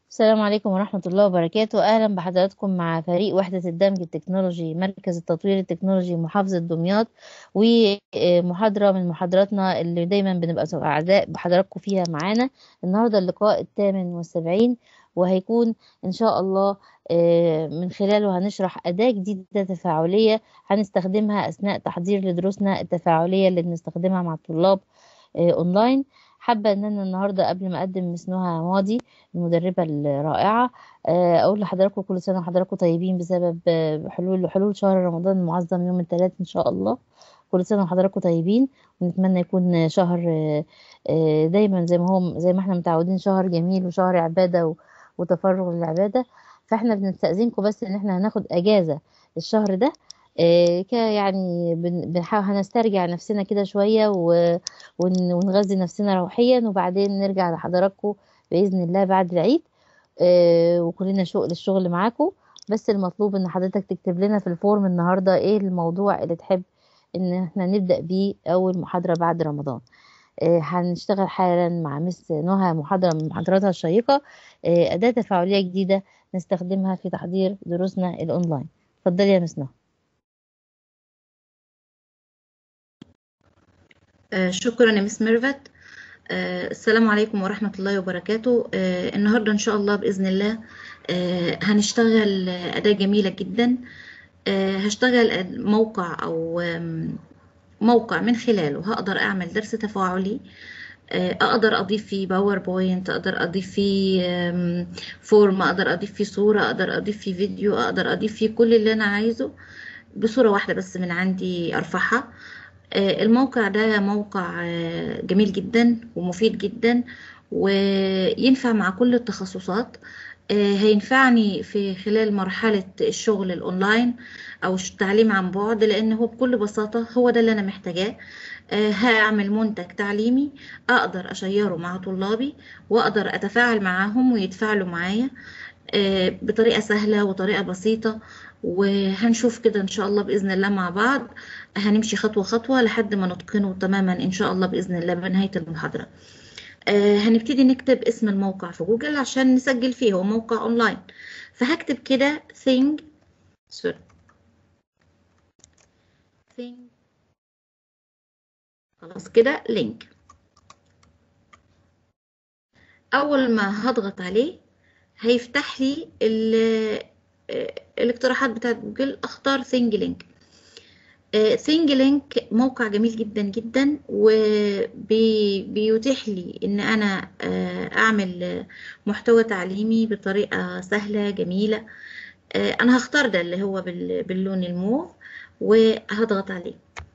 السلام عليكم ورحمة الله وبركاته أهلا بحضراتكم مع فريق وحدة الدمج التكنولوجي مركز التطوير التكنولوجي محافظة دمياط ومحاضرة من محاضراتنا اللي دايما بنبقى أعداء بحضراتكم فيها معانا النهاردة اللقاء الثامن والسبعين وهيكون إن شاء الله من خلاله هنشرح أداة جديدة تفاعلية هنستخدمها أثناء تحضير لدروسنا التفاعلية اللي بنستخدمها مع الطلاب أونلاين حابة ان انا النهاردة قبل ما اقدم مس نهى ماضي المدربة الرائعة اقول لحضراتكم كل سنة وحضراتكم طيبين بسبب حلول حلول شهر رمضان المعظم يوم الثلاث ان شاء الله كل سنة وحضراتكم طيبين ونتمنى يكون شهر دايما زي ما هو زي ما احنا متعودين شهر جميل وشهر عبادة وتفرغ للعبادة فاحنا بنستأذنكم بس ان احنا هناخد اجازة الشهر ده ك يعني بنحاول هنسترجع نفسنا كده شوية ونغذي نفسنا روحيا وبعدين نرجع لحضراتكم بإذن الله بعد العيد وكلنا شوق للشغل معاكم بس المطلوب ان حضرتك تكتب لنا في الفورم النهاردة ايه الموضوع اللي تحب ان احنا نبدأ بيه اول محاضرة بعد رمضان هنشتغل حالا مع مس نهى محاضرة من محاضراتها الشيقة أداة تفاعلية جديدة نستخدمها في تحضير دروسنا الأونلاين اتفضلي يا مس نهى آه شكرا يا مس ميرفت آه السلام عليكم ورحمة الله وبركاته آه النهاردة إن شاء الله بإذن الله هنشتغل أداة جميلة جدا هشتغل موقع أو موقع من خلاله هقدر أعمل درس تفاعلي أقدر أضيف فيه باوربوينت أقدر أضيف فيه فورم أقدر أضيف فيه صورة أقدر أضيف فيه فيديو أقدر أضيف فيه كل اللي أنا عايزه بصورة واحدة بس من عندي أرفعها الموقع ده موقع جميل جدا ومفيد جدا وينفع مع كل التخصصات هينفعني في خلال مرحلة الشغل الأونلاين أو التعليم عن بعد لأن هو بكل بساطة هو ده اللي أنا محتاجاه هعمل منتج تعليمي أقدر أشيره مع طلابي وأقدر أتفاعل معاهم ويتفاعلوا معايا بطريقة سهلة وطريقة بسيطة وهنشوف كده ان شاء الله باذن الله مع بعض هنمشي خطوه خطوه لحد ما نتقنه تماما ان شاء الله باذن الله بنهايه المحاضره آه هنبتدي نكتب اسم الموقع في جوجل عشان نسجل فيه هو موقع اونلاين فهكتب كده thing sorry thing خلاص كده لينك اول ما هضغط عليه هيفتح لي الاقتراحات بتاعت جوجل اختار ثينج لينك ثينج لينك موقع جميل جدا جدا وبيتيح لي ان انا اعمل محتوى تعليمي بطريقة سهلة جميلة انا هختار ده اللي هو باللون الموف وهضغط عليه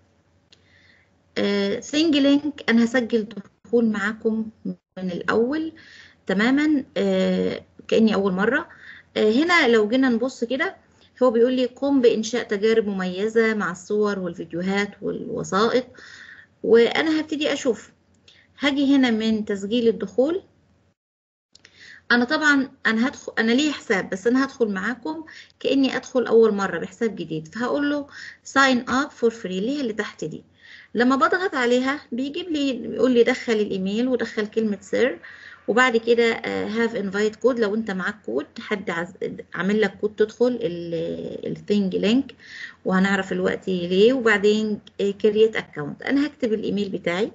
ثينج لينك انا هسجل دخول معاكم من الاول تماما كاني اول مره هنا لو جينا نبص كده هو بيقول لي قم بإنشاء تجارب مميزة مع الصور والفيديوهات والوثائق وأنا هبتدي أشوف هاجي هنا من تسجيل الدخول أنا طبعا أنا هدخل أنا ليه حساب بس أنا هدخل معاكم كأني أدخل أول مرة بحساب جديد فهقول له sign up for free اللي هي اللي تحت دي لما بضغط عليها بيجيب لي بيقول لي دخل الإيميل ودخل كلمة سر وبعد كده هاف انفايت كود لو انت معاك كود حد عامل لك كود تدخل الثينج لينك وهنعرف الوقت ليه وبعدين كرييت اكونت انا هكتب الايميل بتاعي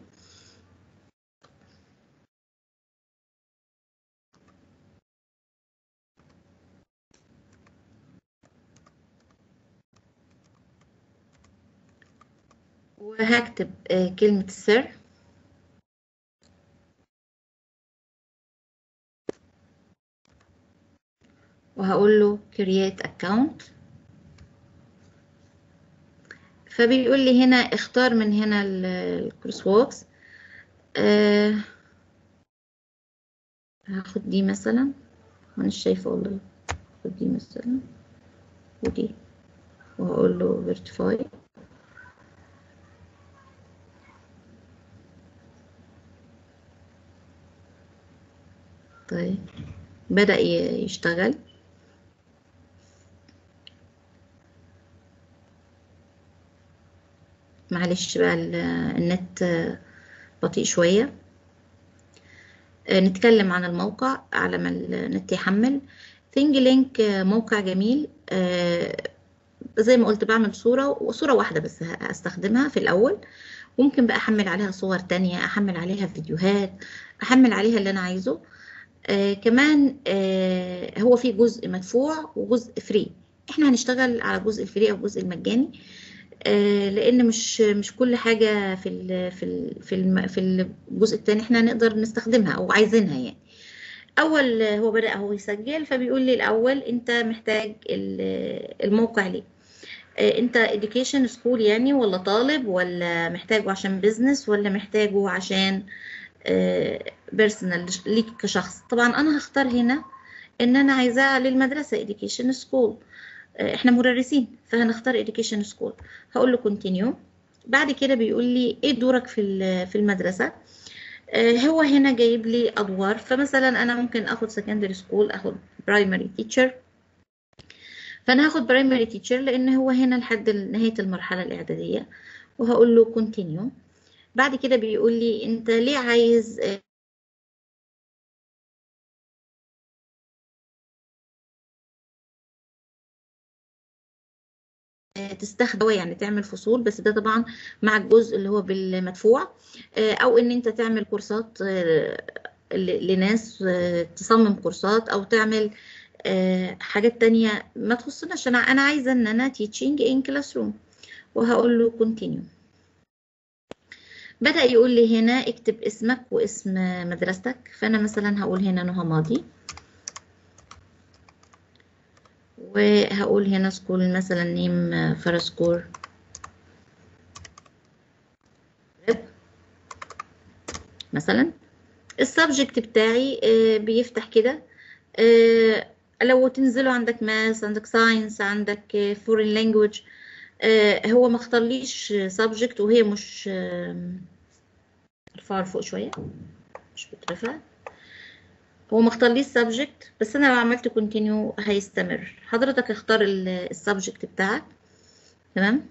وهكتب كلمة السر وهقول له create account فبيقول لي هنا اختار من هنا الكروس ووكس أه هاخد دي مثلا مش شايفه والله هاخد دي مثلا ودي وهقول له verify طيب بدأ يشتغل معلش بقى النت بطيء شوية نتكلم عن الموقع على ما النت يحمل ثينج لينك موقع جميل زي ما قلت بعمل صورة وصورة واحدة بس هستخدمها في الأول ممكن بقى أحمل عليها صور تانية أحمل عليها فيديوهات أحمل عليها اللي أنا عايزه آه كمان آه هو في جزء مدفوع وجزء فري احنا هنشتغل على جزء الفري او الجزء المجاني آه لان مش مش كل حاجه في ال في ال في, الم في الجزء الثاني احنا نقدر نستخدمها او عايزينها يعني اول هو بدا هو يسجل فبيقول لي الاول انت محتاج الموقع ليه انت education سكول يعني ولا طالب ولا محتاجه عشان بيزنس ولا محتاجه عشان بيرسونال ليك كشخص طبعا انا هختار هنا ان انا عايزاه للمدرسه education سكول احنا مدرسين فهنختار education سكول هقول له continue بعد كده بيقول لي ايه دورك في في المدرسه هو هنا جايب لي ادوار فمثلا انا ممكن اخد secondary سكول اخد primary teacher فانا هاخد برايمري تيتشر لان هو هنا لحد نهايه المرحله الاعداديه وهقول له كونتينيو بعد كده بيقول لي انت ليه عايز تستخدم يعني تعمل فصول بس ده طبعا مع الجزء اللي هو بالمدفوع او ان انت تعمل كورسات لناس تصمم كورسات او تعمل أه حاجات تانية ما تخصناش أنا أنا عايزة إن أنا teaching in classroom وهقول له continue بدأ يقول لي هنا اكتب اسمك واسم مدرستك فأنا مثلا هقول هنا نهى ماضي وهقول هنا سكول مثلا نيم فرسكور مثلا السبجكت بتاعي بيفتح كده لو تنزلوا عندك ماس عندك ساينس عندك فورين لانجوج هو ما اختارليش سبجكت وهي مش ارفعها لفوق شويه مش بترفع هو ما اختارليش سبجكت بس انا لو عملت كونتينيو هيستمر حضرتك اختار السبجكت بتاعك تمام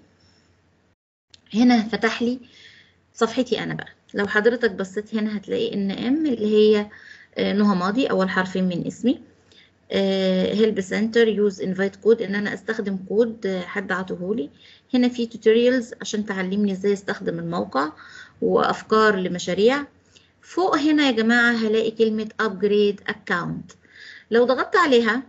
هنا فتح لي صفحتي انا بقى لو حضرتك بصيت هنا هتلاقي ان ام اللي هي نهى ماضي اول حرفين من اسمي هيلب سنتر يوز انفايت كود ان انا استخدم كود حد عطوهولي هنا في توتوريالز عشان تعلمني ازاي استخدم الموقع وافكار لمشاريع فوق هنا يا جماعه هلاقي كلمه ابجريد اكاونت لو ضغطت عليها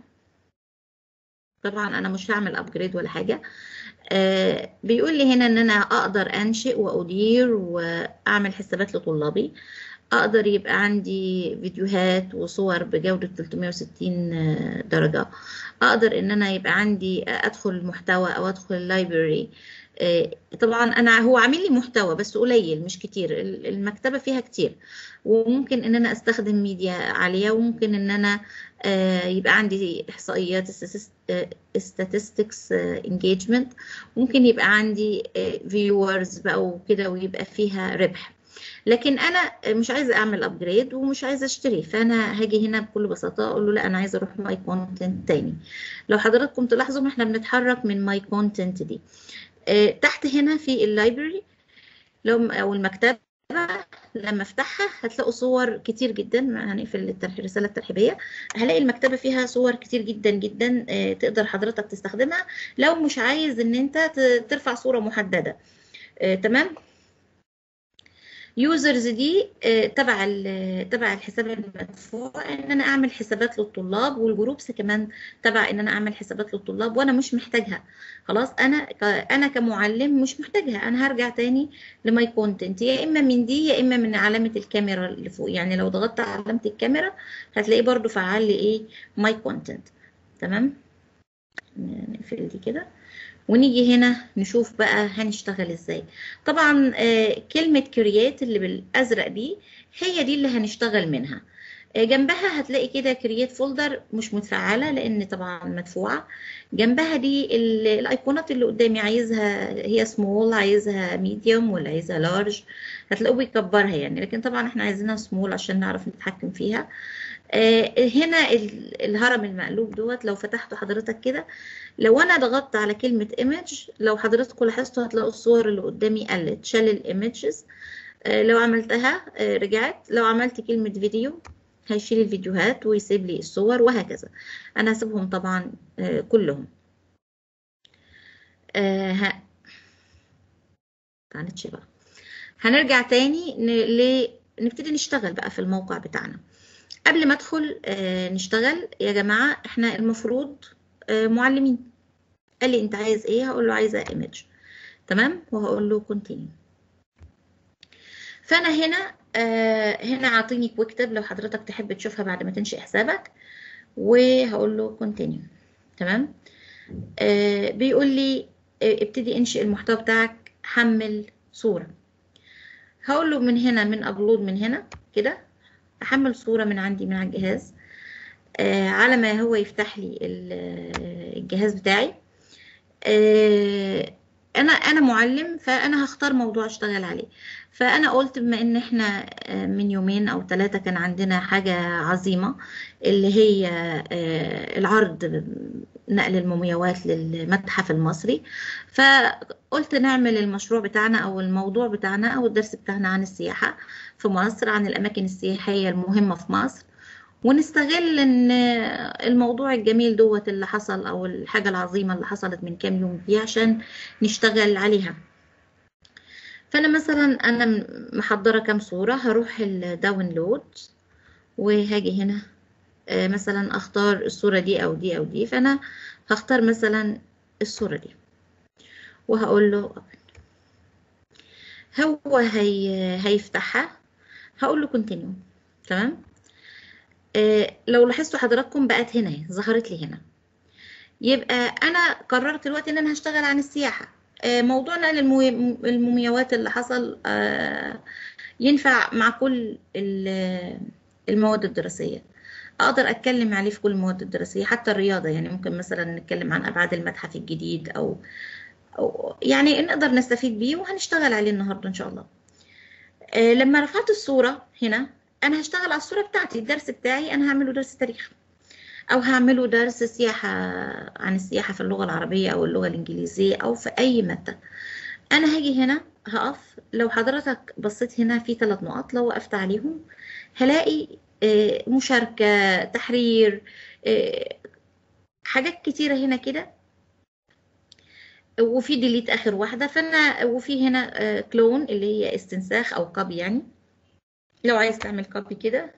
طبعا انا مش هعمل ابجريد ولا حاجه آه بيقول لي هنا ان انا اقدر انشئ وادير واعمل حسابات لطلابي اقدر يبقى عندي فيديوهات وصور بجودة 360 درجة اقدر ان انا يبقى عندي ادخل محتوى او ادخل اللايبرري طبعا انا هو عامل لي محتوى بس قليل مش كتير المكتبة فيها كتير وممكن ان انا استخدم ميديا عالية وممكن ان انا يبقى عندي احصائيات statistics engagement ممكن يبقى عندي viewers بقى وكده ويبقى فيها ربح لكن انا مش عايزه اعمل ابجريد ومش عايزه اشتري فانا هاجي هنا بكل بساطه اقول له لا انا عايزه اروح ماي كونتنت تاني لو حضراتكم تلاحظوا احنا بنتحرك من ماي كونتنت دي آه تحت هنا في اللايبرري لو او المكتبه لما افتحها هتلاقوا صور كتير جدا يعني في الرساله الترحيبيه هلاقي المكتبه فيها صور كتير جدا جدا آه تقدر حضرتك تستخدمها لو مش عايز ان انت ترفع صوره محدده آه تمام يوزرز دي تبع تبع الحساب المدفوع ان انا اعمل حسابات للطلاب والجروبس كمان تبع ان انا اعمل حسابات للطلاب وانا مش محتاجها خلاص انا انا كمعلم مش محتاجها انا هرجع تاني لماي كونتنت يا اما من دي يا اما من علامه الكاميرا اللي فوق يعني لو ضغطت على علامه الكاميرا هتلاقيه برضو فعل لي ايه ماي كونتنت تمام نقفل دي كده ونيجي هنا نشوف بقى هنشتغل ازاي طبعا آه كلمة كريات اللي بالازرق دي هي دي اللي هنشتغل منها آه جنبها هتلاقي كده كريات فولدر مش متفعلة لان طبعا مدفوعة جنبها دي الايقونات اللي قدامي عايزها هي سمول عايزها ميديوم ولا عايزها لارج هتلاقوه بيكبرها يعني لكن طبعا احنا عايزينها سمول عشان نعرف نتحكم فيها آه هنا الهرم المقلوب دوت لو فتحته حضرتك كده لو انا ضغطت على كلمة ايمج لو حضراتكم لاحظتوا هتلاقوا الصور اللي قدامي قلت شال الايمجز آه لو عملتها آه رجعت لو عملت كلمة فيديو هيشيل الفيديوهات ويسيب لي الصور وهكذا انا هسيبهم طبعا آه، كلهم آه، ه... معلش بقى هنرجع تاني ن... ل... نبتدي نشتغل بقى في الموقع بتاعنا قبل ما ادخل آه، نشتغل يا جماعة احنا المفروض آه، معلمين قال لي انت عايز ايه هقول له عايزة ايمج تمام وهقول له continue فانا هنا آه، هنا عاطيني كويك تاب لو حضرتك تحب تشوفها بعد ما تنشئ حسابك وهقول له continue تمام آه، بيقول لي آه، ابتدي انشئ المحتوى بتاعك حمل صورة هقول له من هنا من ابلود من هنا كده احمل صورة من عندي من على الجهاز آه، على ما هو يفتح لي ال- الجهاز بتاعي آه، انا انا معلم فانا هختار موضوع اشتغل عليه فانا قلت بما ان احنا آه، من يومين او ثلاثة كان عندنا حاجة عظيمة اللي هي آه، العرض نقل المومياوات للمتحف المصري فقلت نعمل المشروع بتاعنا او الموضوع بتاعنا او الدرس بتاعنا عن السياحة في مصر عن الاماكن السياحية المهمة في مصر ونستغل ان الموضوع الجميل دوت اللي حصل او الحاجة العظيمة اللي حصلت من كام يوم دي عشان نشتغل عليها فانا مثلا انا م- محضرة كام صورة هروح الداونلود وهاجي هنا آه، مثلا اختار الصورة دي او دي او دي فانا هختار مثلا الصورة دي وهقول له open. هو هي هيفتحها هقول له continue تمام آه، لو لاحظتوا حضراتكم بقت هنا اهي، ظهرت لي هنا يبقى انا قررت دلوقتي ان انا هشتغل عن السياحه آه، موضوع نقل المو- المومياوات اللي حصل آه، ينفع مع كل ال- المواد الدراسيه اقدر اتكلم عليه في كل المواد الدراسيه حتى الرياضه يعني ممكن مثلا نتكلم عن ابعاد المتحف الجديد او او يعني نقدر نستفيد بيه وهنشتغل عليه النهارده ان شاء الله آه، لما رفعت الصوره هنا انا هشتغل على الصوره بتاعتي الدرس بتاعي انا هعمله درس تاريخ او هعمله درس سياحة عن السياحة في اللغة العربية او اللغة الانجليزية او في اي مادة انا هاجي هنا هقف لو حضرتك بصيت هنا في ثلاث نقط لو وقفت عليهم هلاقي آه، مشاركة تحرير آه، حاجات كتيرة هنا كده وفي ديليت اخر واحدة فانا وفي هنا كلون اللي هي استنساخ او كوبي يعني لو عايز تعمل كوبي كده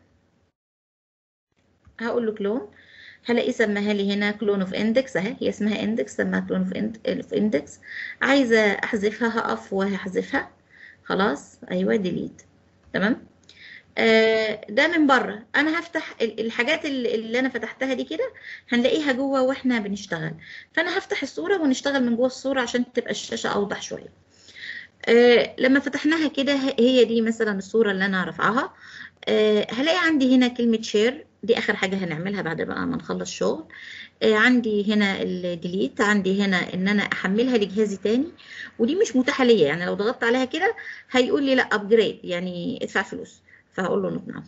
هقول له كلون هلاقيه سماها لي هنا كلون اوف اندكس اهي هي اسمها اندكس سماها كلون اوف اندكس عايزه احذفها هقف وهحذفها خلاص ايوه ديليت تمام آه ده من بره انا هفتح ال- الحاجات اللي اللي انا فتحتها دي كده هنلاقيها جوه واحنا بنشتغل فانا هفتح الصوره ونشتغل من جوه الصوره عشان تبقى الشاشه اوضح شويه آه لما فتحناها كده ه- هي دي مثلا الصوره اللي انا رافعاها آه، هلاقي عندي هنا كلمة شير دي آخر حاجة هنعملها بعد بقى ما نخلص شغل آه، عندي هنا الديليت عندي هنا إن أنا أحملها لجهازي تاني ودي مش متاحة ليا يعني لو ضغطت عليها كده هيقول لي لا أبجريد يعني ادفع فلوس فهقول له نوت نعم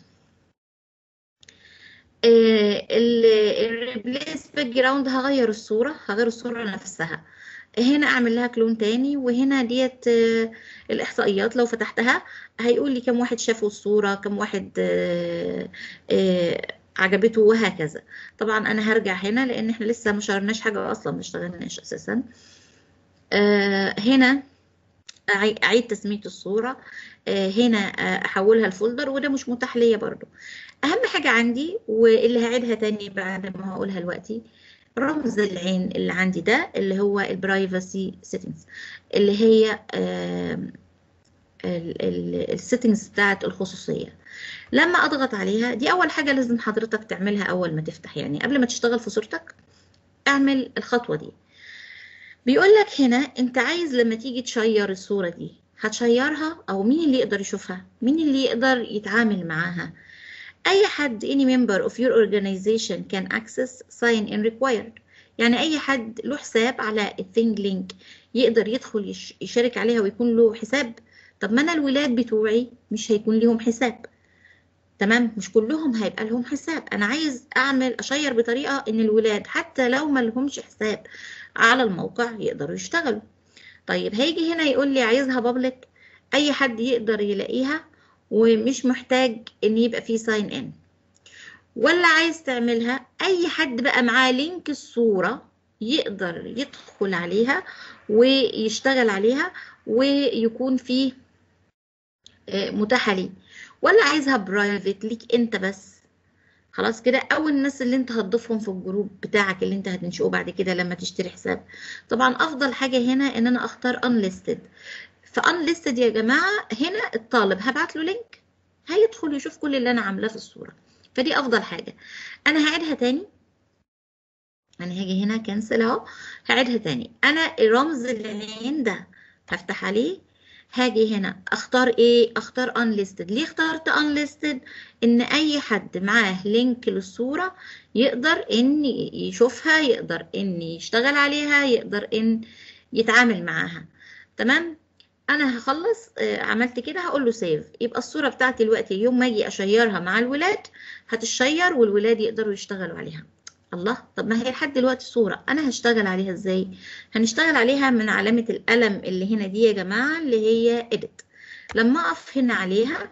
الريبليس باك جراوند هغير الصورة هغير الصورة نفسها هنا اعمل لها كلون تاني وهنا ديت آه، الاحصائيات لو فتحتها هيقول لي كم واحد شافوا الصورة كم واحد آه، آه، عجبته وهكذا طبعا انا هرجع هنا لان احنا لسه ما شغلناش حاجة اصلا ما اشتغلناش اساسا آه، هنا أعي- اعيد تسمية الصورة آه، هنا آه، احولها لفولدر وده مش متاح ليا برضو اهم حاجة عندي واللي هعيدها تاني بعد ما هقولها دلوقتي رمز العين اللي عندي ده اللي هو البرايفسي سيتنجز اللي هي السيتنجز بتاعت الخصوصية لما اضغط عليها دي اول حاجة لازم حضرتك تعملها اول ما تفتح يعني قبل ما تشتغل في صورتك اعمل الخطوة دي بيقول لك هنا انت عايز لما تيجي تشير الصورة دي هتشيرها او مين اللي يقدر يشوفها مين اللي يقدر يتعامل معاها اي حد any member of your organization can access sign in required يعني اي حد له حساب على الثينج لينك يقدر يدخل يش- يشارك عليها ويكون له حساب طب ما انا الولاد بتوعي مش هيكون ليهم حساب تمام مش كلهم هيبقى لهم حساب انا عايز اعمل اشير بطريقه ان الولاد حتى لو ما لهمش حساب على الموقع يقدروا يشتغلوا طيب هيجي هنا يقول لي عايزها بابليك اي حد يقدر يلاقيها ومش محتاج ان يبقى فيه ساين ان ولا عايز تعملها اي حد بقى معاه لينك الصورة يقدر يدخل عليها ويشتغل عليها ويكون فيه متاحة ليه ولا عايزها برايفت ليك انت بس خلاص كده او الناس اللي انت هتضيفهم في الجروب بتاعك اللي انت هتنشئه بعد كده لما تشتري حساب طبعا افضل حاجة هنا ان انا اختار unlisted فانليستد يا جماعة هنا الطالب هبعت له لينك هيدخل يشوف كل اللي انا عاملاه في الصورة فدي افضل حاجة انا هعيدها تاني انا هاجي هنا كنسل اهو هعيدها تاني انا رمز العين ده هفتح عليه هاجي هنا اختار ايه اختار unlisted ليه اخترت unlisted ان اي حد معاه لينك للصورة يقدر ان يشوفها يقدر ان يشتغل عليها يقدر ان يتعامل معاها تمام انا هخلص آه عملت كده هقول له سيف يبقى الصورة بتاعتي دلوقتي يوم ما اجي اشيرها مع الولاد هتشير والولاد يقدروا يشتغلوا عليها الله طب ما هي لحد دلوقتي صورة أنا هشتغل عليها إزاي؟ هنشتغل عليها من علامة القلم اللي هنا دي يا جماعة اللي هي edit لما أقف هنا عليها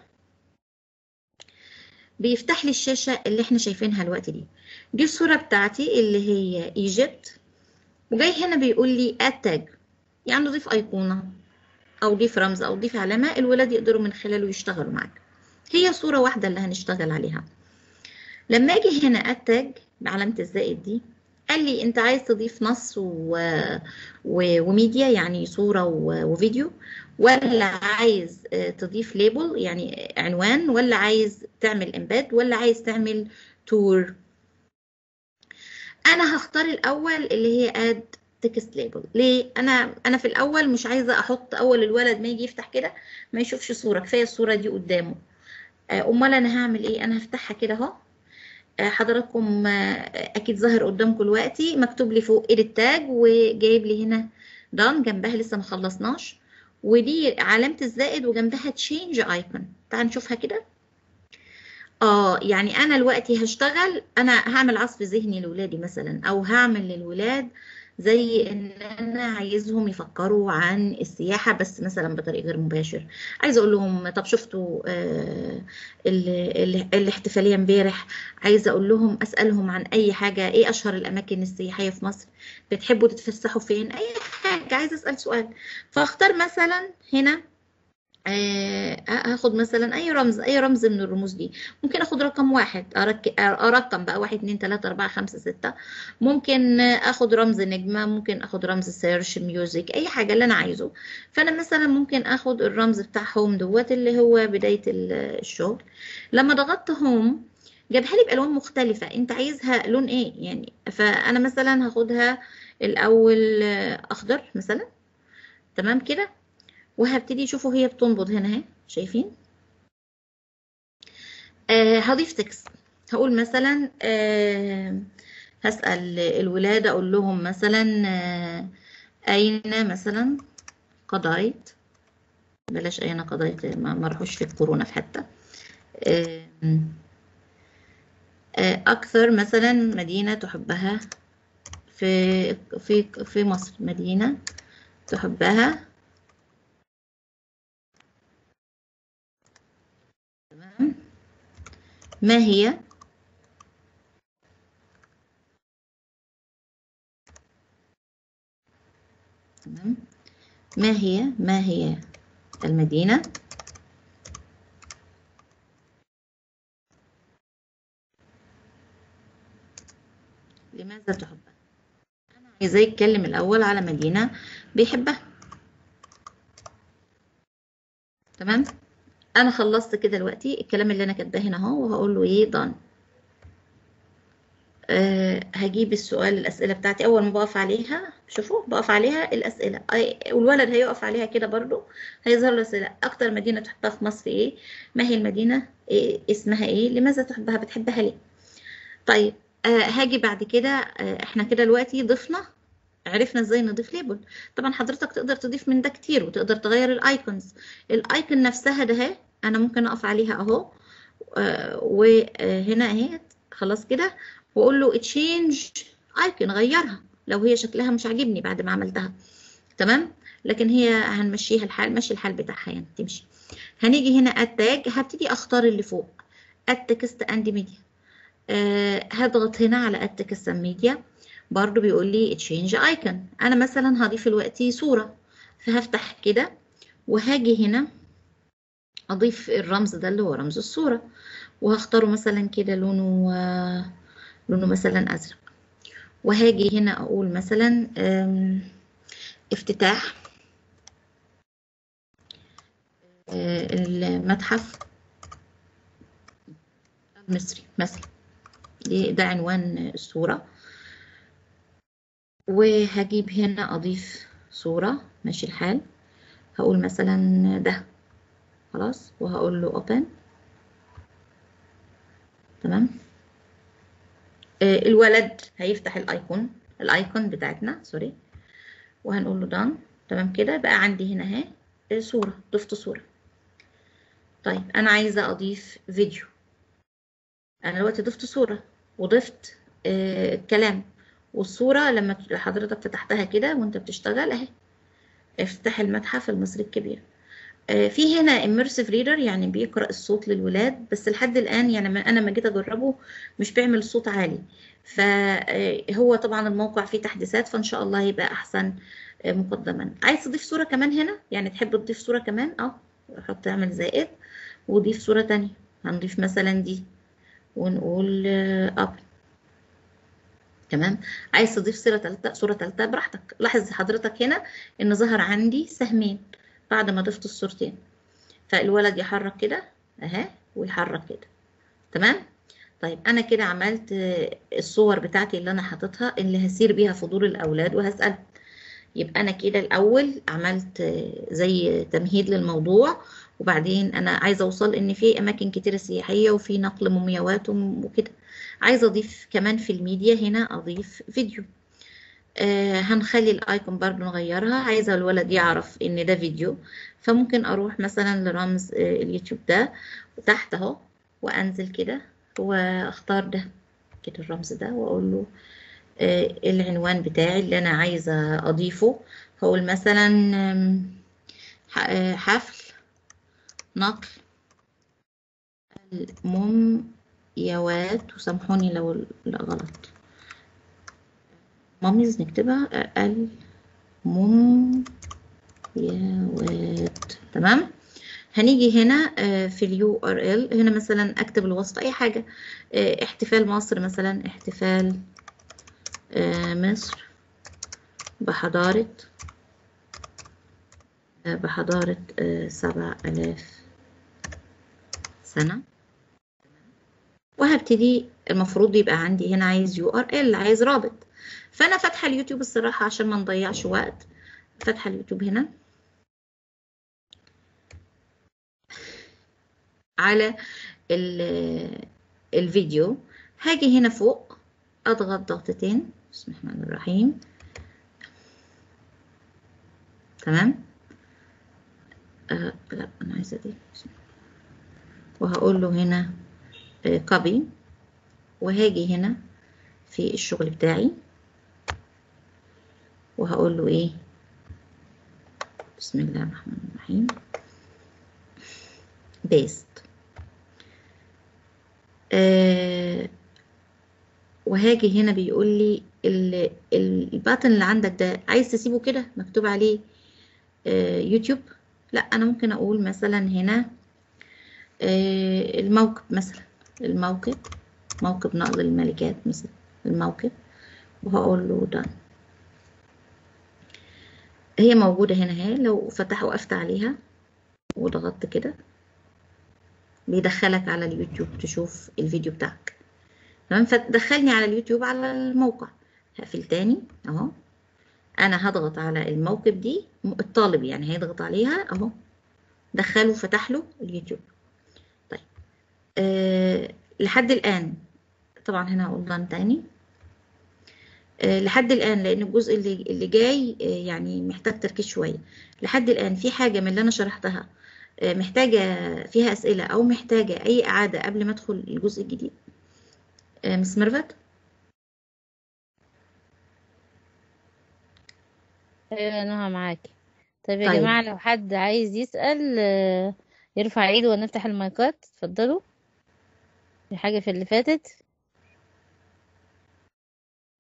بيفتح لي الشاشة اللي احنا شايفينها الوقت دي دي الصورة بتاعتي اللي هي ايجيبت وجاي هنا بيقول لي add tag يعني ضيف أيقونة أو ضيف رمز أو ضيف علامة الولاد يقدروا من خلاله يشتغلوا معاك هي صورة واحدة اللي هنشتغل عليها لما اجي هنا اتاج بعلامة الزائد دي قال لي انت عايز تضيف نص و... و... وميديا يعني صورة و... وفيديو ولا عايز تضيف ليبل يعني عنوان ولا عايز تعمل امباد ولا عايز تعمل تور انا هختار الاول اللي هي اد تكست ليبل ليه انا انا في الاول مش عايزه احط اول الولد ما يجي يفتح كده ما يشوفش صوره كفايه الصوره دي قدامه امال انا هعمل ايه انا هفتحها كده اهو حضراتكم اكيد ظاهر قدامكم دلوقتي مكتوب لي فوق ايديت تاج وجايب لي هنا دان جنبها لسه ما خلصناش ودي علامه الزائد وجنبها تشينج ايكون تعال نشوفها كده اه يعني انا دلوقتي هشتغل انا هعمل عصف ذهني لاولادي مثلا او هعمل للولاد زي ان انا عايزهم يفكروا عن السياحه بس مثلا بطريق غير مباشر عايزه اقول لهم طب شفتوا آه الاحتفاليه امبارح عايزه اقول لهم اسالهم عن اي حاجه ايه اشهر الاماكن السياحيه في مصر بتحبوا تتفسحوا فين اي حاجه عايزه اسال سؤال فاختار مثلا هنا آه هاخد مثلا اي رمز اي رمز من الرموز دي ممكن اخد رقم واحد أرك... ارقم بقى واحد اتنين تلاتة اربعة خمسة ستة ممكن اخد رمز نجمة ممكن اخد رمز سيرش ميوزك اي حاجة اللي انا عايزه فانا مثلا ممكن اخد الرمز بتاع هوم دوت اللي هو بداية الشغل لما ضغطت هوم جابها لي بالوان مختلفة انت عايزها لون ايه يعني فانا مثلا هاخدها الاول اخضر مثلا تمام كده وهبتدي شوفوا هي بتنبض هنا اهي شايفين آه هضيف تكست هقول مثلا آه هسأل الولاد اقول لهم مثلا آه اين مثلا قضيت بلاش اين قضيت ما, ما راحوش في الكورونا في حتة آه آه اكثر مثلا مدينة تحبها في في في مصر مدينة تحبها ما هي تمام ما هي ما هي المدينة لماذا تحبها أنا عايزاه يتكلم الأول على مدينة بيحبها تمام انا خلصت كده دلوقتي الكلام اللي انا كاتباه هنا اهو وهقول له ايه done أه هجيب السؤال الاسئله بتاعتي اول ما بقف عليها شوفوا بقف عليها الاسئله والولد هيقف عليها كده برضو هيظهر له الاسئله اكتر مدينه تحبها في مصر ايه ما هي المدينه إيه اسمها ايه لماذا تحبها بتحبها ليه طيب أه هاجي بعد كده أه احنا كده دلوقتي ضفنا عرفنا ازاي نضيف ليبل طبعا حضرتك تقدر تضيف من ده كتير وتقدر تغير الايكونز الايكون نفسها ده اهي انا ممكن اقف عليها اهو آه وهنا اهي خلاص كده واقول له تشينج ايكون غيرها لو هي شكلها مش عاجبني بعد ما عملتها تمام لكن هي هنمشيها الحال ماشي الحال بتاعها يعني تمشي هنيجي هنا التاج هبتدي اختار اللي فوق التكست اند ميديا آه هضغط هنا على اد كاستم ميديا برضو بيقول لي تشينج ايكون انا مثلا هضيف دلوقتي صورة فهفتح كده وهاجي هنا اضيف الرمز ده اللي هو رمز الصورة وهختاره مثلا كده لونه آه لونه مثلا ازرق وهاجي هنا اقول مثلا افتتاح المتحف المصري مثلا ده عنوان الصورة وهجيب هنا أضيف صورة ماشي الحال هقول مثلا ده خلاص وهقول له open تمام آه الولد هيفتح الايكون الايكون بتاعتنا سوري وهنقول له done تمام كده بقى عندي هنا اهي صورة ضفت صورة طيب انا عايزة اضيف فيديو انا دلوقتي ضفت صورة وضفت آه كلام والصورة لما حضرتك فتحتها كده وانت بتشتغل اهي افتتاح المتحف المصري الكبير آه في هنا immersive reader يعني بيقرأ الصوت للولاد بس لحد الآن يعني أنا ما جيت أجربه مش بيعمل صوت عالي فهو طبعا الموقع فيه تحديثات فإن شاء الله هيبقى أحسن آه مقدما عايز تضيف صورة كمان هنا يعني تحب تضيف صورة كمان اه حط اعمل زائد وضيف صورة تانية هنضيف مثلا دي ونقول اب تمام عايز تضيف صورة تالتة صورة تالتة براحتك لاحظ حضرتك هنا ان ظهر عندي سهمين بعد ما ضفت الصورتين فالولد يحرك كده اهي ويحرك كده تمام طيب انا كده عملت الصور بتاعتي اللي انا حاططها اللي هسير بيها فضول الاولاد وهسال يبقى انا كده الاول عملت زي تمهيد للموضوع وبعدين انا عايزه اوصل ان في اماكن كتيره سياحيه وفي نقل مومياوات وكده عايزه اضيف كمان في الميديا هنا اضيف فيديو آه هنخلي الايكون برضو نغيرها عايزه الولد يعرف ان ده فيديو فممكن اروح مثلا لرمز آه اليوتيوب ده تحت اهو وانزل كده واختار ده كده الرمز ده واقول له آه العنوان بتاعي اللي انا عايزه اضيفه هقول مثلا حفل نقل المومياوات وسامحوني لو غلط ماميز نكتبها المومياوات تمام هنيجي هنا في اليو ار ال هنا مثلا اكتب الوصف اي حاجه احتفال مصر مثلا احتفال مصر بحضاره بحضاره سبع الاف سنه وهبتدي المفروض يبقى عندي هنا عايز يو ار ال عايز رابط فانا فاتحه اليوتيوب الصراحه عشان ما نضيعش وقت فاتحه اليوتيوب هنا على الفيديو هاجي هنا فوق اضغط ضغطتين بسم الله الرحمن الرحيم تمام آه لا انا عايزه دي وهقول له هنا كوبي وهاجي هنا في الشغل بتاعي وهقول له ايه بسم الله الرحمن الرحيم بيست آه وهاجي هنا بيقول لي الباتن اللي عندك ده عايز تسيبه كده مكتوب عليه آه يوتيوب لا انا ممكن اقول مثلا هنا آه الموكب مثلا الموكب موكب نقل الملكات مثلا الموكب وهقول له done هي موجودة هنا اهي لو فتح وقفت عليها وضغطت كده بيدخلك على اليوتيوب تشوف الفيديو بتاعك تمام فتدخلني على اليوتيوب على الموقع هقفل تاني اهو انا هضغط على الموكب دي الطالب يعني هيضغط عليها اهو دخله فتح له اليوتيوب طيب أه لحد الان طبعا هنا هقول done تاني أه لحد الان لان الجزء اللي اللي جاي أه يعني محتاج تركيز شويه لحد الان في حاجه من اللي انا شرحتها أه محتاجه فيها اسئله او محتاجه اي اعاده قبل ما ادخل الجزء الجديد أه مس ميرفت ايوه انا معاكي طيب يا طيب. جماعة لو حد عايز يسأل آه، يرفع ايده ونفتح المايكات اتفضلوا في حاجة في اللي فاتت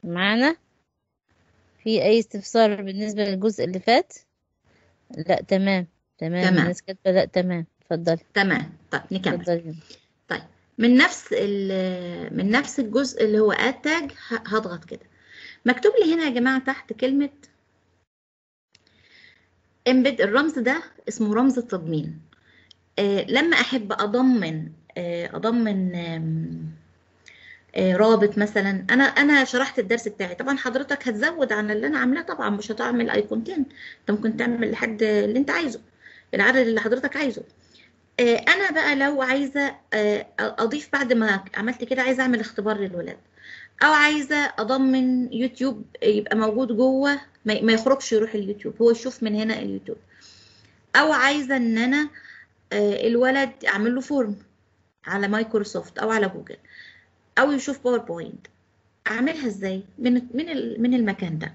معانا في اي استفسار بالنسبة للجزء اللي فات لا تمام تمام تمام الناس كاتبة لا تمام اتفضلي تمام طيب نكمل اتفضلي طيب من نفس ال- من نفس الجزء اللي هو اد تاج هضغط كده مكتوب لي هنا يا جماعة تحت كلمة embed الرمز ده اسمه رمز التضمين آه لما احب اضمن آه اضمن آم، آه رابط مثلا انا انا شرحت الدرس بتاعي طبعا حضرتك هتزود عن اللي انا عاملاه طبعا مش هتعمل ايقونتين انت ممكن تعمل لحد اللي انت عايزه العدد اللي حضرتك عايزه آه، انا بقى لو عايزه آه، اضيف بعد ما عملت كده عايزه اعمل اختبار للولاد او عايزه اضمن يوتيوب يبقى موجود جوه ما ما يخرجش يروح اليوتيوب هو يشوف من هنا اليوتيوب او عايزه ان انا آه، الولد اعمل له فورم على مايكروسوفت او على جوجل او يشوف باوربوينت اعملها ازاي من من ال- من المكان ده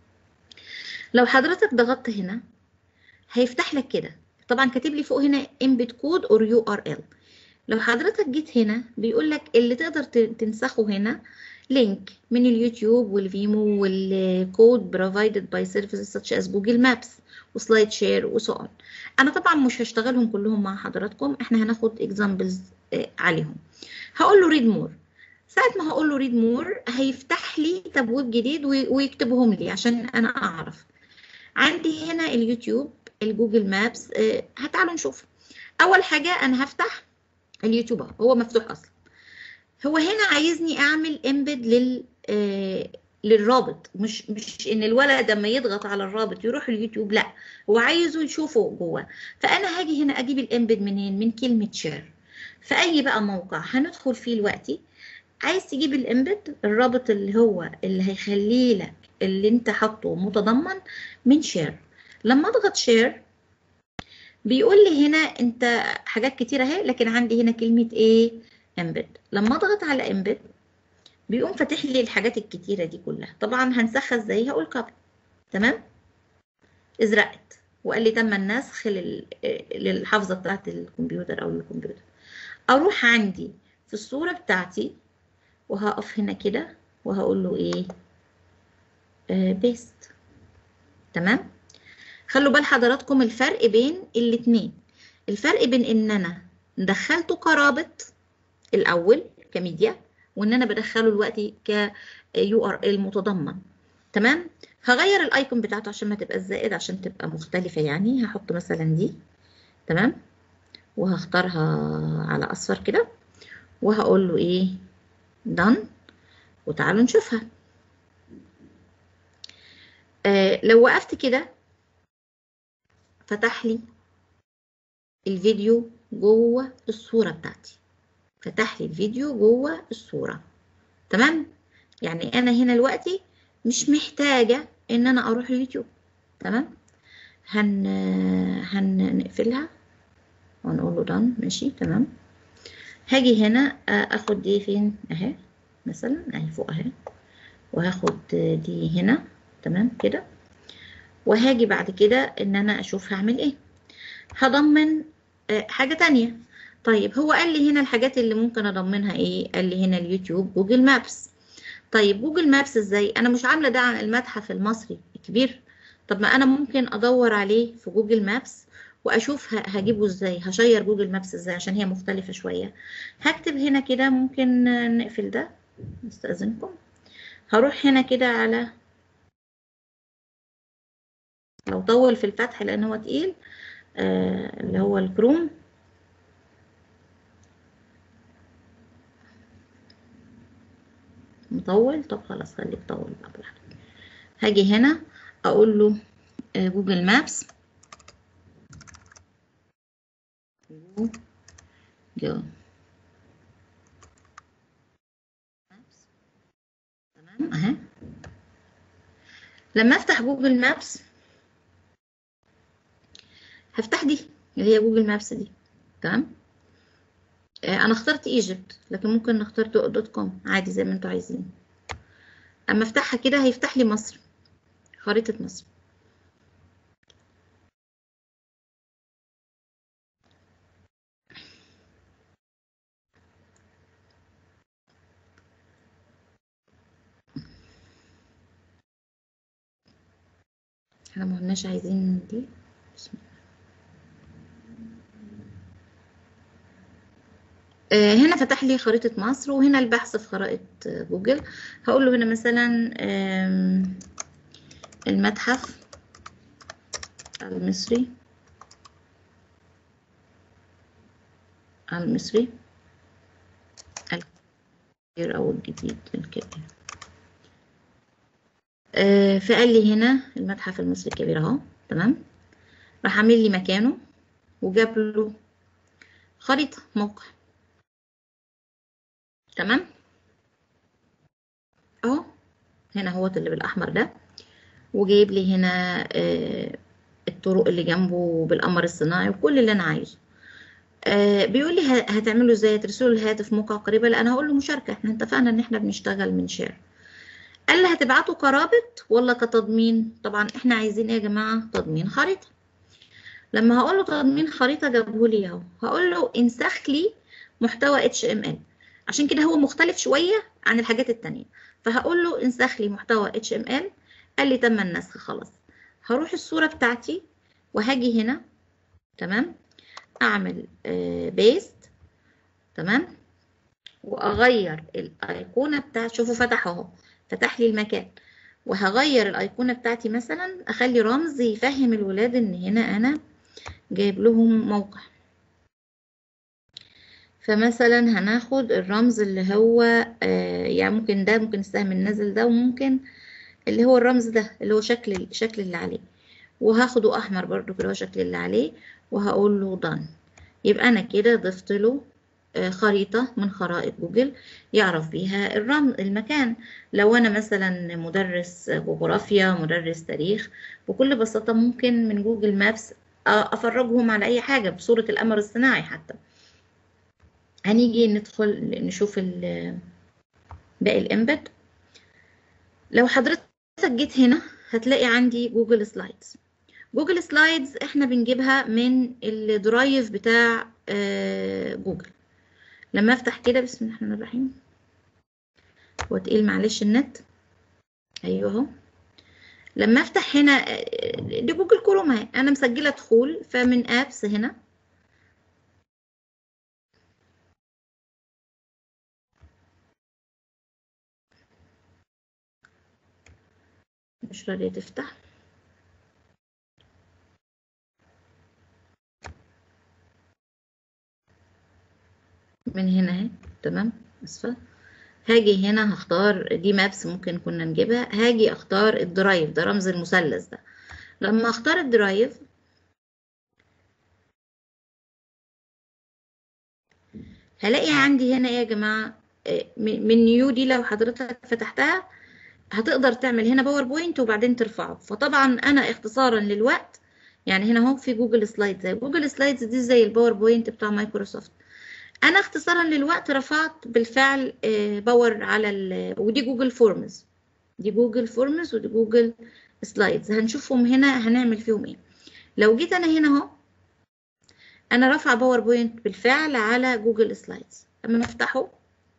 لو حضرتك ضغطت هنا هيفتح لك كده طبعا كاتب لي فوق هنا embed code or URL لو حضرتك جيت هنا بيقول لك اللي تقدر ت- تنسخه هنا لينك من اليوتيوب والفيمو والكود provided by services such as جوجل مابس وسلايد شير وسو اون انا طبعا مش هشتغلهم كلهم مع حضراتكم احنا هناخد اكزامبلز عليهم هقول له ريد مور ساعة ما هقول له ريد مور هيفتح لي تبويب جديد وي- ويكتبهم لي عشان انا اعرف عندي هنا اليوتيوب الجوجل مابس آه، هتعالوا نشوف اول حاجة انا هفتح اليوتيوب أهو، هو مفتوح اصلا هو هنا عايزني اعمل امبيد لل آه، للرابط مش مش ان الولد لما يضغط على الرابط يروح اليوتيوب لا هو عايزه يشوفه جوه فانا هاجي هنا اجيب الامبيد منين من كلمه شير في اي بقى موقع هندخل فيه دلوقتي عايز تجيب الامبيد الرابط اللي هو اللي هيخليه لك اللي انت حاطه متضمن من شير لما اضغط شير بيقول لي هنا انت حاجات كتيره اهي لكن عندي هنا كلمه ايه امبيد لما اضغط على امبيد بيقوم فاتح لي الحاجات الكتيره دي كلها طبعا هنسخها ازاي هقول كابي تمام ازرقت وقال لي تم النسخ لل... للحافظه بتاعت الكمبيوتر او الكمبيوتر اروح عندي في الصوره بتاعتي وهقف هنا كده وهقول له ايه آه بيست تمام خلوا بال حضراتكم الفرق بين الاتنين الفرق بين ان انا دخلته كرابط الاول كميديا وان انا بدخله دلوقتي ك يو ار ال متضمن تمام هغير الايكون بتاعته عشان ما تبقى الزائد عشان تبقى مختلفة يعني هحط مثلا دي تمام وهختارها على اصفر كده وهقول له ايه done وتعالوا نشوفها آه لو وقفت كده فتح لي الفيديو جوه الصورة بتاعتي فتح لي الفيديو جوه الصورة تمام يعني انا هنا دلوقتي مش محتاجة ان انا اروح اليوتيوب تمام هن هنقفلها ونقول له done ماشي تمام هاجي هنا اخد دي فين اهي مثلا اهي فوق اهي وهاخد دي هنا تمام كده وهاجي بعد كده ان انا اشوف هعمل ايه هضمن حاجة تانية طيب هو قال لي هنا الحاجات اللي ممكن اضمنها ايه قال لي هنا اليوتيوب جوجل مابس طيب جوجل مابس ازاي انا مش عامله ده عن المتحف المصري الكبير طب ما انا ممكن ادور عليه في جوجل مابس واشوف هجيبه ازاي هشير جوجل مابس ازاي عشان هي مختلفه شويه هكتب هنا كده ممكن نقفل ده استاذنكم هروح هنا كده على لو طول في الفتح لان هو تقيل آه اللي هو الكروم مطول طب خلاص خليك طول بقى براحتك هاجي هنا اقول له آه جوجل مابس جو تمام اهي لما افتح جوجل مابس هفتح دي اللي هي جوجل مابس دي تمام انا اخترت ايجيبت لكن ممكن نختار دوت كوم عادي زي ما انتوا عايزين اما افتحها كده هيفتح لي مصر خريطة مصر احنا ما قلناش عايزين دي بسم الله آه، هنا فتح لي خريطة مصر وهنا البحث في خرائط آه، جوجل هقول له هنا مثلا آم، المتحف المصري المصري الكبير أو الجديد الكبير آه، فقال لي هنا المتحف المصري الكبير اهو تمام راح عامل لي مكانه وجاب له خريطة موقع تمام اهو هنا هو اللي بالاحمر ده وجايب لي هنا آه، الطرق اللي جنبه بالقمر الصناعي وكل اللي انا عايزه آه، بيقول لي ه- هتعملوا ازاي ترسلوا الهاتف موقع قريبة لا انا هقول له مشاركة احنا اتفقنا ان احنا بنشتغل من شير قال لي هتبعتوا كرابط ولا كتضمين طبعا احنا عايزين ايه يا جماعة تضمين خريطة لما هقول له تضمين خريطة جابه لي اهو هقول له انسخ لي محتوى HTML عشان كده هو مختلف شوية عن الحاجات التانية فهقول له انسخ لي محتوى HTML قال لي تم النسخ خلاص هروح الصورة بتاعتي وهاجي هنا تمام اعمل بيست تمام واغير الايقونة بتاعت شوفوا فتح اهو فتح لي المكان وهغير الايقونة بتاعتي مثلا اخلي رمز يفهم الولاد ان هنا انا جايب لهم موقع فمثلا هناخد الرمز اللي هو آه يعني ممكن ده ممكن السهم النازل ده وممكن اللي هو الرمز ده اللي هو شكل الشكل اللي عليه وهاخده احمر برضو كده هو شكل اللي عليه وهقول له done يبقى انا كده ضفت له آه خريطة من خرائط جوجل يعرف بيها الرمز المكان لو انا مثلا مدرس جغرافيا مدرس تاريخ بكل بساطة ممكن من جوجل مابس افرجهم على اي حاجة بصورة القمر الصناعي حتى هنيجي ندخل نشوف ال- باقي الامبed لو حضرتك جيت هنا هتلاقي عندي جوجل سلايدز جوجل سلايدز احنا بنجيبها من الدرايف بتاع آه، جوجل لما افتح كده بسم الله الرحمن الرحيم هو تقيل معلش النت ايوه اهو لما افتح هنا آه، دي جوجل كروم اهي انا مسجله دخول فمن ابس هنا مش راضيه تفتح من هنا اهي تمام اسفه هاجي هنا هختار دي مابس ممكن كنا نجيبها هاجي اختار الدرايف ده رمز المثلث ده لما اختار الدرايف هلاقي عندي هنا ايه يا جماعه آه، من من نيو دي لو حضرتك فتحتها هتقدر تعمل هنا باوربوينت وبعدين ترفعه فطبعا انا اختصارا للوقت يعني هنا اهو في جوجل سلايد زي جوجل سلايدز دي زي الباوربوينت بتاع مايكروسوفت انا اختصارا للوقت رفعت بالفعل آه، باور على ال... ودي جوجل فورمز دي جوجل فورمز ودي جوجل سلايدز هنشوفهم هنا هنعمل فيهم ايه لو جيت انا هنا اهو انا رافعه باوربوينت بالفعل على جوجل سلايدز اما افتحه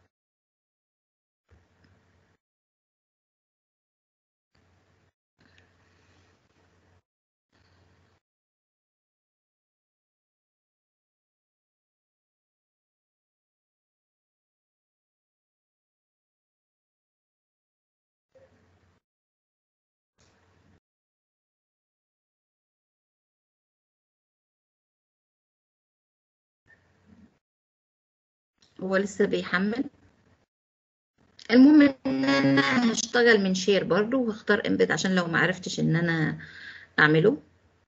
هو لسه بيحمل المهم ان انا هشتغل من شير برضو وهختار امبيد عشان لو ما عرفتش ان انا اعمله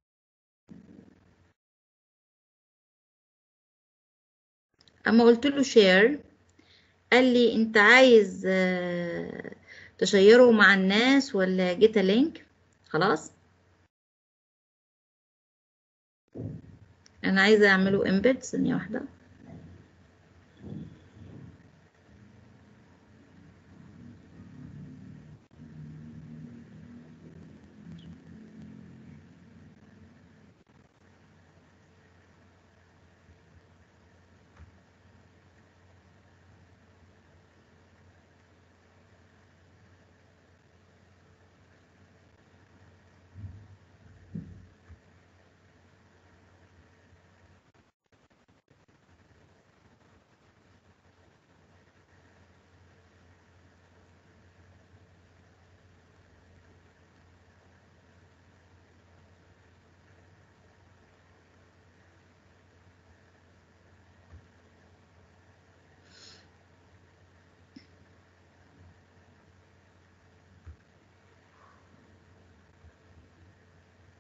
اما قلت له شير قال لي انت عايز آه، تشيره مع الناس ولا جيت لينك خلاص انا عايزه اعمله امبيد ثانيه واحده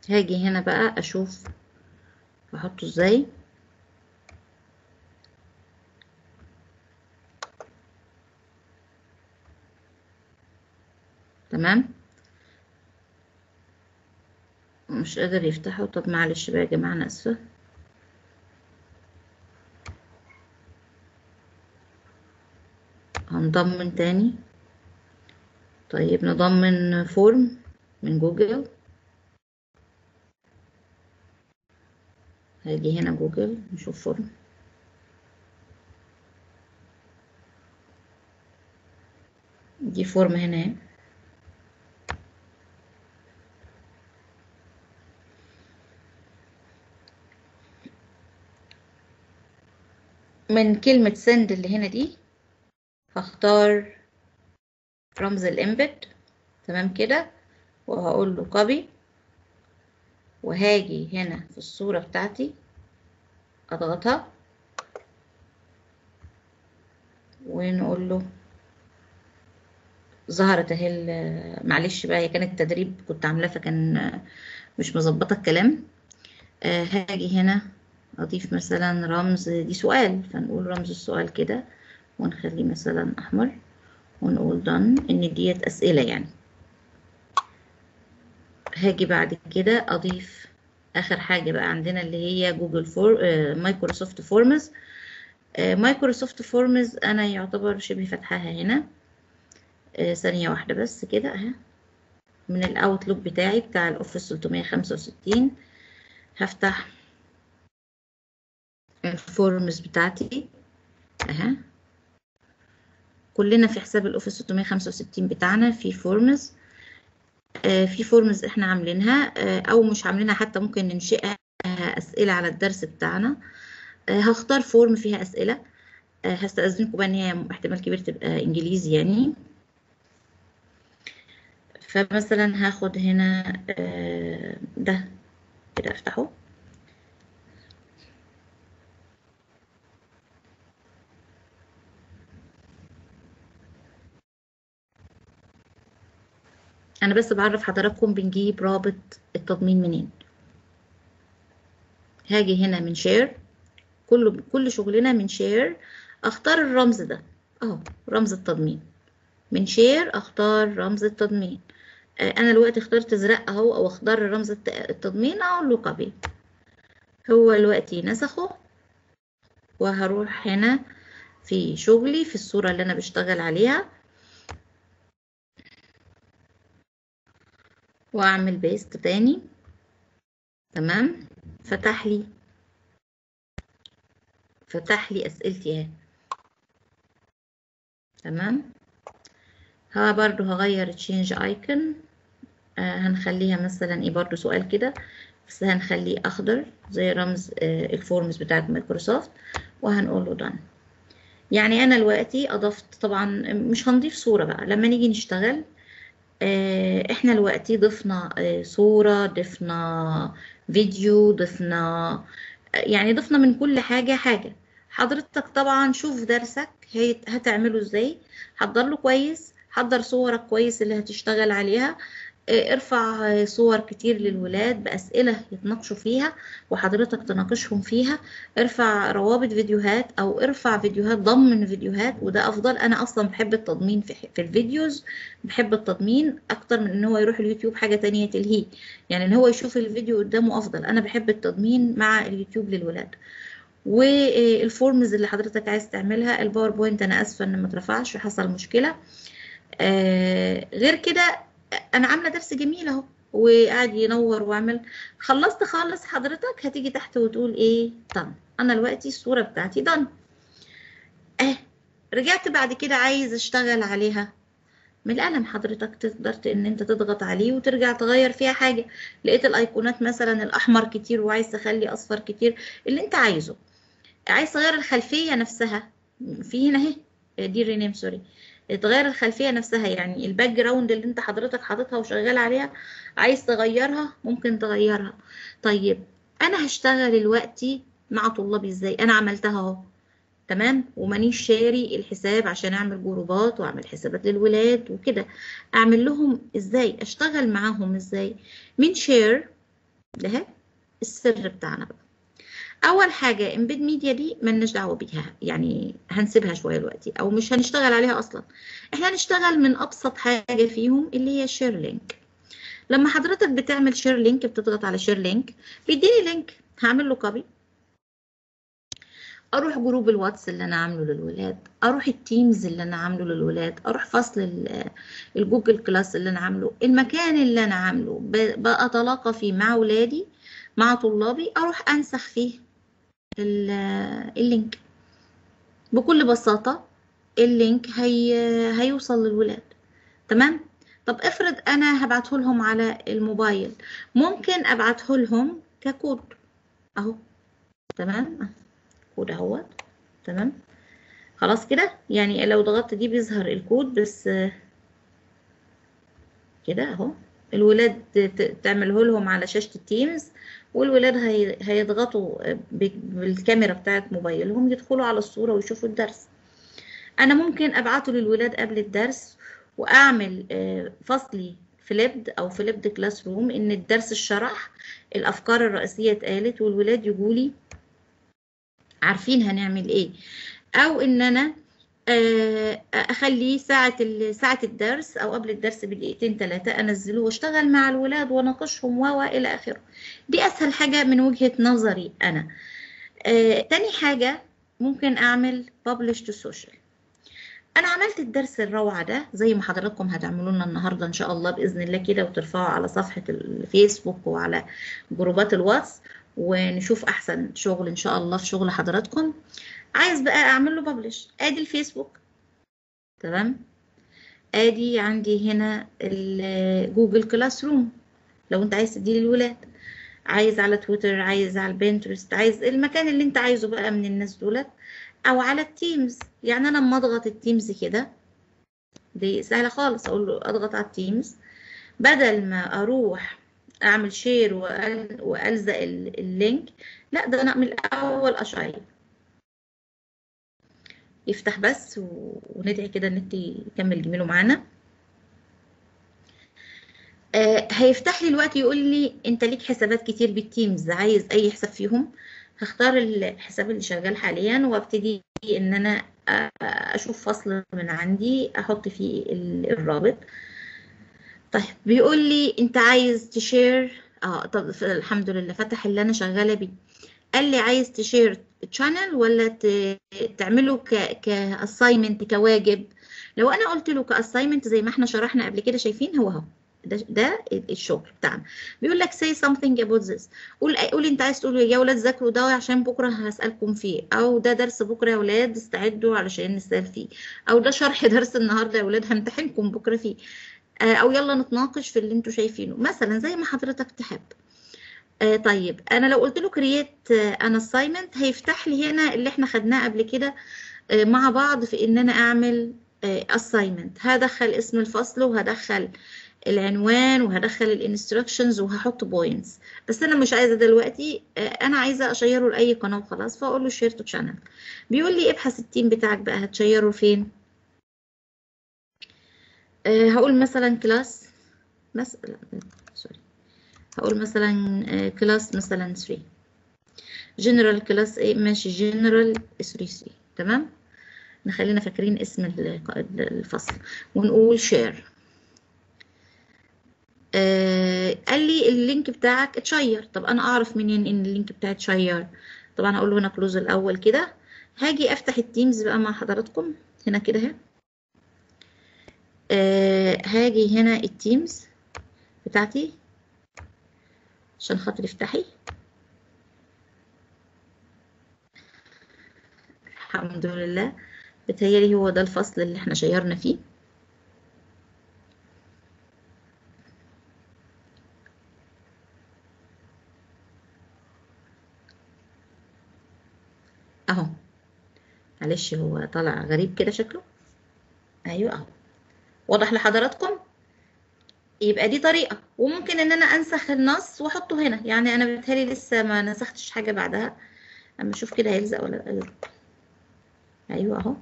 هاجي هنا بقى اشوف بحطه ازاي تمام مش قادر يفتحه طب معلش بقى يا جماعة أنا آسفة هنضمن تاني طيب نضمن فورم من جوجل هاجي هنا جوجل نشوف فورم دي فورم هنا اهي من كلمة send اللي هنا دي هختار رمز الانبت تمام كده وهقول له copy وهاجي هنا في الصورة بتاعتي اضغطها ونقول له ظهرت اهي معلش بقى هي كانت تدريب كنت عاملاه فكان مش مظبطه الكلام آه هاجي هنا اضيف مثلا رمز دي سؤال فنقول رمز السؤال كده ونخليه مثلا احمر ونقول done ان ديت اسئله يعني هاجي بعد كده اضيف اخر حاجه بقى عندنا اللي هي جوجل فور آه مايكروسوفت فورمز آه مايكروسوفت فورمز انا يعتبر شبه فتحها هنا آه ثانيه واحده بس كده اهي من الاوتلوك بتاعي بتاع الاوفيس 365 هفتح الفورمز بتاعتي اهي كلنا في حساب الاوفيس 665 بتاعنا في فورمز آه في فورمز احنا عاملينها آه او مش عاملينها حتى ممكن ننشئها اسئله على الدرس بتاعنا آه هختار فورم فيها اسئله آه هستأذنكم بقى ان هي احتمال كبير تبقى انجليزي يعني فمثلا هاخد هنا آه ده كده افتحه انا بس بعرف حضراتكم بنجيب رابط التضمين منين هاجي هنا من شير كل كل شغلنا من شير اختار الرمز ده اهو رمز التضمين من شير اختار رمز التضمين آه انا دلوقتي اخترت ازرق اهو او اختار رمز التضمين اقول له كوبي هو دلوقتي نسخه وهروح هنا في شغلي في الصورة اللي انا بشتغل عليها واعمل بيست تاني تمام فتح لي فتح لي اسئلتي اهي تمام ها برضو هغير تشينج ايكون آه هنخليها مثلا ايه برضو سؤال كده بس هنخليه اخضر زي رمز آه الفورمز بتاعت مايكروسوفت وهنقول له done يعني انا دلوقتي اضفت طبعا مش هنضيف صورة بقى لما نيجي نشتغل احنا دلوقتي ضفنا صورة ضفنا فيديو ضفنا يعني ضفنا من كل حاجة حاجة حضرتك طبعا شوف درسك هتعمله ازاي حضر له كويس حضر صورك كويس اللي هتشتغل عليها ارفع صور كتير للولاد بأسئلة يتناقشوا فيها وحضرتك تناقشهم فيها ارفع روابط فيديوهات او ارفع فيديوهات ضمن فيديوهات وده افضل انا اصلا بحب التضمين في, في الفيديوز بحب التضمين اكتر من ان هو يروح اليوتيوب حاجة تانية تلهيه يعني ان هو يشوف الفيديو قدامه افضل انا بحب التضمين مع اليوتيوب للولاد والفورمز اللي حضرتك عايز تعملها الباوربوينت انا اسفه ان ما اترفعش وحصل مشكله آه غير كده انا عامله درس جميل اهو وقاعد ينور واعمل خلصت خالص حضرتك هتيجي تحت وتقول ايه دن انا دلوقتي الصوره بتاعتي دن اه رجعت بعد كده عايز اشتغل عليها من القلم حضرتك تقدر ان انت تضغط عليه وترجع تغير فيها حاجه لقيت الايقونات مثلا الاحمر كتير وعايز تخلي اصفر كتير اللي انت عايزه عايز تغير الخلفيه نفسها في هنا اهي دي رينيم سوري تغير الخلفيه نفسها يعني الباك جراوند اللي انت حضرتك حاططها وشغال عليها عايز تغيرها ممكن تغيرها طيب انا هشتغل دلوقتي مع طلابي ازاي انا عملتها اهو تمام ومانيش شاري الحساب عشان اعمل جروبات واعمل حسابات للولاد وكده اعمل لهم ازاي اشتغل معاهم ازاي من شير ده السر بتاعنا بقى اول حاجه امبيد ميديا دي ملناش دعوه بيها يعني هنسيبها شويه دلوقتي او مش هنشتغل عليها اصلا احنا هنشتغل من ابسط حاجه فيهم اللي هي شير لينك لما حضرتك بتعمل شير لينك بتضغط على شير لينك بيديني لينك هعمل له كوبي اروح جروب الواتس اللي انا عامله للولاد اروح التيمز اللي انا عامله للولاد اروح فصل الجوجل كلاس اللي انا عامله المكان اللي انا عامله بتلاقى فيه مع ولادي مع طلابي اروح انسخ فيه اللينك بكل بساطة اللينك هي هيوصل للولاد تمام طب افرض انا هبعته لهم على الموبايل ممكن ابعته لهم ككود اهو تمام كود اهو تمام خلاص كده يعني لو ضغطت دي بيظهر الكود بس كده اهو الولاد تعمله لهم على شاشة التيمز والولاد هي... هيضغطوا بالكاميرا بتاعت موبايلهم يدخلوا على الصورة ويشوفوا الدرس أنا ممكن أبعته للولاد قبل الدرس وأعمل فصلي فليبد أو فليبد كلاس روم إن الدرس الشرح الأفكار الرئيسية اتقالت والولاد يجولي عارفين هنعمل إيه أو إن أنا اخليه ساعه ساعه الدرس او قبل الدرس بدقيقتين ثلاثه انزله واشتغل مع الولاد واناقشهم و الى اخره دي اسهل حاجه من وجهه نظري انا آه، تاني حاجه ممكن اعمل publish to social انا عملت الدرس الروعه ده زي ما حضراتكم هتعملوا لنا النهارده ان شاء الله باذن الله كده وترفعوا على صفحه الفيسبوك وعلى جروبات الواتس ونشوف احسن شغل ان شاء الله في شغل حضراتكم عايز بقى اعمل له ببلش ادي الفيسبوك تمام ادي عندي هنا الجوجل كلاس روم لو انت عايز تديه للولاد عايز على تويتر عايز على البنترست عايز المكان اللي انت عايزه بقى من الناس دولت او على التيمز يعني انا لما اضغط التيمز كده دي سهله خالص اقول له اضغط على التيمز بدل ما اروح اعمل شير والزق اللينك لا ده انا من الاول اشير يفتح بس وندعي كده النت يكمل جميله معانا آه هيفتح لي الوقت يقول لي انت ليك حسابات كتير بالتيمز عايز اي حساب فيهم هختار الحساب اللي شغال حاليا وابتدي ان انا اشوف فصل من عندي احط فيه الرابط طيب بيقول لي انت عايز تشير اه طب الحمد لله فتح اللي انا شغاله بيه قال لي عايز تشير تشانل ولا تعمله ك كاساينمنت كواجب لو انا قلت له كاساينمنت زي ما احنا شرحنا قبل كده شايفين هو اهو ده ده الشغل بتاعنا بيقول لك say something about this قول قول انت عايز تقول يا ولاد ذاكروا ده عشان بكره هسالكم فيه او ده درس بكره يا ولاد استعدوا علشان نسال فيه او ده شرح درس النهارده يا ولاد همتحنكم بكره فيه او يلا نتناقش في اللي انتوا شايفينه مثلا زي ما حضرتك تحب آه طيب انا لو قلت له كرييت ان اساينمنت هيفتح لي هنا اللي احنا خدناه قبل كده آه مع بعض في ان انا اعمل اساينمنت آه هدخل اسم الفصل وهدخل العنوان وهدخل الانستراكشنز وهحط بوينتس بس انا مش عايزه دلوقتي انا عايزه اشيره لاي قناه وخلاص فاقول له شير تو شانل بيقول لي ابحث التيم بتاعك بقى هتشيره فين أه هقول مثلا كلاس مثلا سوري هقول مثلا كلاس مثلا 3 جنرال كلاس ايه ماشي جنرال 3 3 تمام نخلينا فاكرين اسم الفصل ونقول شير آه قال لي اللينك بتاعك اتشير طب انا اعرف منين ان اللينك بتاعي اتشير طبعا هقول له هنا كلوز الاول كده هاجي افتح التيمز بقى مع حضراتكم هنا كده اهي آه هاجي هنا التيمز بتاعتي عشان خاطر افتحي الحمد لله بتهيألي هو ده الفصل اللي احنا شيرنا فيه اهو معلش هو طالع غريب كده شكله ايوه اهو واضح لحضراتكم يبقى دي طريقة وممكن ان انا انسخ النص واحطه هنا يعني انا بتهيألي لسه ما نسختش حاجة بعدها اما اشوف كده هيلزق ولا لا ايوه اهو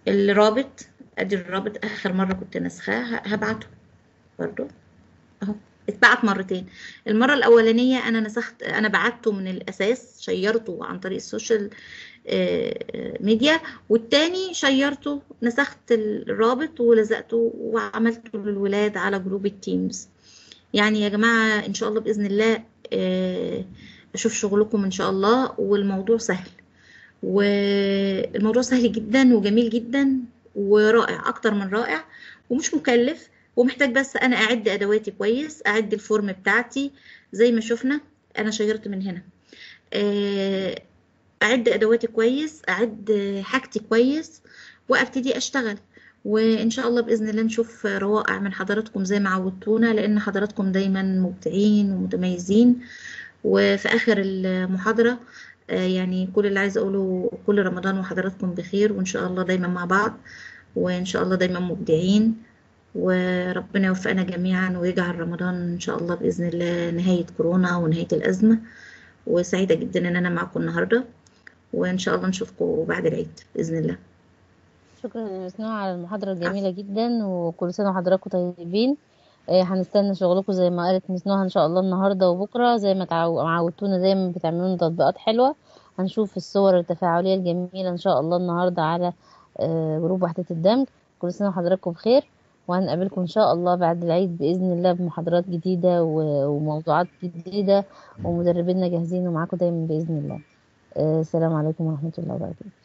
الرابط ادي الرابط اخر مرة كنت نسخاه هبعته برضو اهو اتبعت مرتين المرة الأولانية أنا نسخت أنا بعته من الأساس شيرته عن طريق السوشيال ميديا والتاني شيرته نسخت الرابط ولزقته وعملته للولاد على جروب التيمز يعني يا جماعة إن شاء الله بإذن الله أشوف شغلكم إن شاء الله والموضوع سهل والموضوع سهل جدا وجميل جدا ورائع أكتر من رائع ومش مكلف ومحتاج بس أنا أعد أدواتي كويس أعد الفورم بتاعتي زي ما شفنا أنا شيرت من هنا أعد أدواتي كويس أعد حاجتي كويس وأبتدي أشتغل وإن شاء الله بإذن الله نشوف روائع من حضراتكم زي ما عودتونا لأن حضراتكم دايما مبدعين ومتميزين وفي آخر المحاضرة يعني كل اللي عايزة أقوله كل رمضان وحضراتكم بخير وإن شاء الله دايما مع بعض وإن شاء الله دايما مبدعين وربنا يوفقنا جميعا ويجعل رمضان إن شاء الله بإذن الله نهاية كورونا ونهاية الأزمة وسعيدة جدا إن أنا معكم النهاردة وإن شاء الله نشوفكم بعد العيد بإذن الله شكرا يا مسنوع على المحاضرة الجميلة جدا وكل سنة وحضراتكم طيبين هنستنى شغلكم زي ما قالت مسنوع ان شاء الله النهارده وبكره زي ما عودتونا دايما بتعملوا تطبيقات حلوه هنشوف الصور التفاعليه الجميله ان شاء الله النهارده على جروب وحده الدمج كل سنه وحضراتكم بخير وهنقابلكم ان شاء الله بعد العيد باذن الله بمحاضرات جديده وموضوعات جديده ومدربينا جاهزين ومعاكم دايما باذن الله السلام عليكم ورحمه الله وبركاته